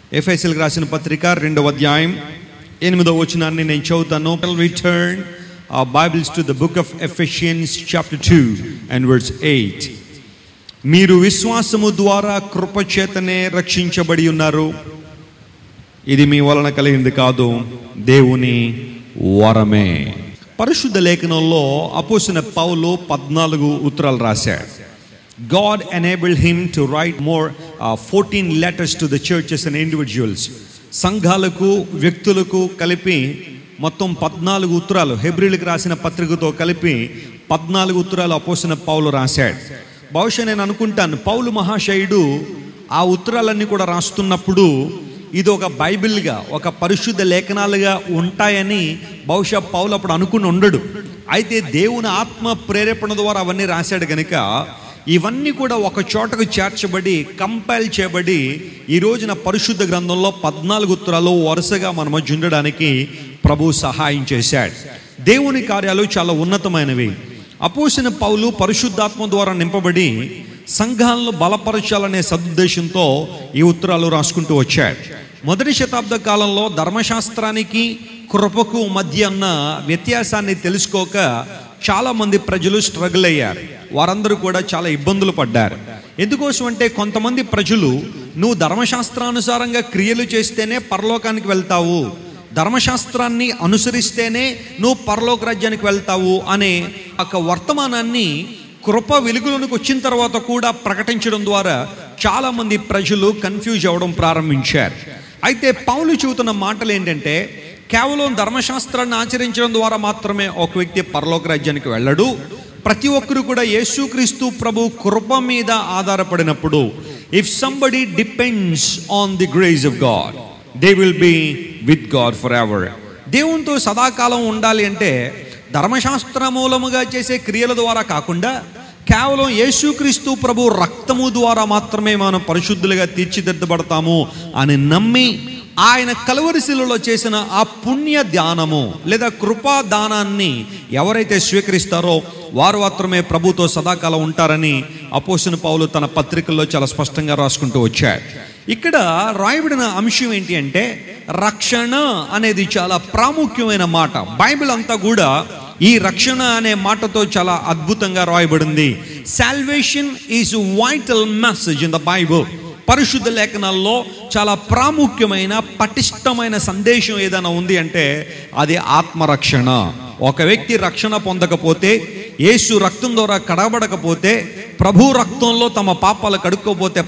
ఎఫ్ఎస్ఎల్కి రాసిన పత్రిక రెండవ అధ్యాయం ఎనిమిదవ వచనాన్ని నేను చదువుతాను return a bibles to the book of Ephesians chapter two and words eight మీరు విశ్వాసము ద్వారా కృపచేతనే రక్షించబడి ఉన్నారు ఇది మీ వలన కలిగింది కాదు దేవుని వరమే పరిశుద్ధ లేఖనంలో అపోసిన పౌలు పద్నాలుగు ఉత్తరాలు రాశాడు God enabled him to write more fourteen letters to the churches and individuals సంఘాలకు వ్యక్తులకు కలిపి మొత్తం పద్నాలుగు ఉత్తరాలు హెబ్రిల్కి రాసిన పత్రికతో కలిపి పద్నాలుగు ఉత్తరాలు అపోసిన పౌలు రాశాడు బహుశా నేను అనుకుంటాను పౌలు మహాశయుడు ఆ ఉత్తరాలన్నీ కూడా రాస్తున్నప్పుడు ఇది ఒక బైబిల్గా ఒక పరిశుద్ధ లేఖనాలుగా ఉంటాయని బహుశా పౌలు అప్పుడు అనుకుని ఉండడు అయితే దేవుని ఆత్మ ప్రేరేపణ ద్వారా అవన్నీ రాశాడు కనుక ఇవన్నీ కూడా ఒక చోటకు చేర్చబడి కంపైల్ చేయబడి ఈ రోజున పరిశుద్ధ గ్రంథంలో పద్నాలుగు ఉత్తరాలు వరుసగా మన మధ్య ఉండడానికి ప్రభు సహాయం చేశాడు దేవుని కార్యాలు చాలా ఉన్నతమైనవి అపోసిన పౌలు పరిశుద్ధాత్మ ద్వారా నింపబడి సంఘాలను బలపరచాలనే సదుద్దేశంతో ఈ ఉత్తరాలు రాసుకుంటూ వచ్చాడు మొదటి శతాబ్ద కాలంలో ధర్మశాస్త్రానికి కృపకు మధ్య ఉన్న వ్యత్యాసాన్ని తెలుసుకోక చాలా మంది ప్రజలు స్ట్రగుల్ అయ్యారు వారందరూ కూడా చాలా ఇబ్బందులు పడ్డారు ఎందుకోసం అంటే కొంతమంది ప్రజలు నువ్వు ధర్మశాస్త్రానుసారంగా క్రియలు చేస్తేనే పరలోకానికి వెళ్తావు ధర్మశాస్త్రాన్ని అనుసరిస్తేనే నువ్వు పరలోక రాజ్యానికి వెళ్తావు అనే ఒక వర్తమానాన్ని కృప వెలుగులోనికి వచ్చిన తర్వాత కూడా ప్రకటించడం ద్వారా చాలామంది ప్రజలు కన్ఫ్యూజ్ అవ్వడం ప్రారంభించారు అయితే పౌలు చెబుతున్న మాటలు ఏంటంటే కేవలం ధర్మశాస్త్రాన్ని ఆచరించడం ద్వారా మాత్రమే ఒక వ్యక్తి పరలోక రాజ్యానికి వెళ్ళడు ప్రతి ఒక్కరు కూడా యేసుక్రీస్తు ప్రభు కృప మీద ఆధారపడినప్పుడు if somebody depends on the grace of God they will be with God for ever దేవునితో సదాకాలం ఉండాలి అంటే ధర్మశాస్త్ర మూలముగా చేసే క్రియల ద్వారా కాకుండా కేవలం యేసుక్రీస్తు ప్రభు రక్తము ద్వారా మాత్రమే మనం పరిశుద్ధులుగా తీర్చిదిద్దబడతాము అని నమ్మి ఆయన కలవరిశిలలో చేసిన ఆ పుణ్య ధ్యానము లేదా కృపా దానాన్ని ఎవరైతే స్వీకరిస్తారో వారు మాత్రమే ప్రభుతో సదాకాలం ఉంటారని అపోసిన పౌలు తన పత్రికల్లో చాలా స్పష్టంగా రాసుకుంటూ వచ్చాడు ఇక్కడ రాయబడిన అంశం ఏంటి అంటే రక్షణ అనేది చాలా ప్రాముఖ్యమైన మాట బైబిల్ అంతా కూడా ఈ రక్షణ అనే మాటతో చాలా అద్భుతంగా రాయబడింది salvation is vital message in the Bible పరిశుద్ధ లేఖనాల్లో చాలా ప్రాముఖ్యమైన పటిష్టమైన సందేశం ఏదైనా ఉంది అంటే అది ఆత్మరక్షణ ఒక వ్యక్తి రక్షణ పొందకపోతే యేసు రక్తం ద్వారా కడగబడకపోతే ప్రభు రక్తంలో తమ పాపాలు కడుక్కోపోతే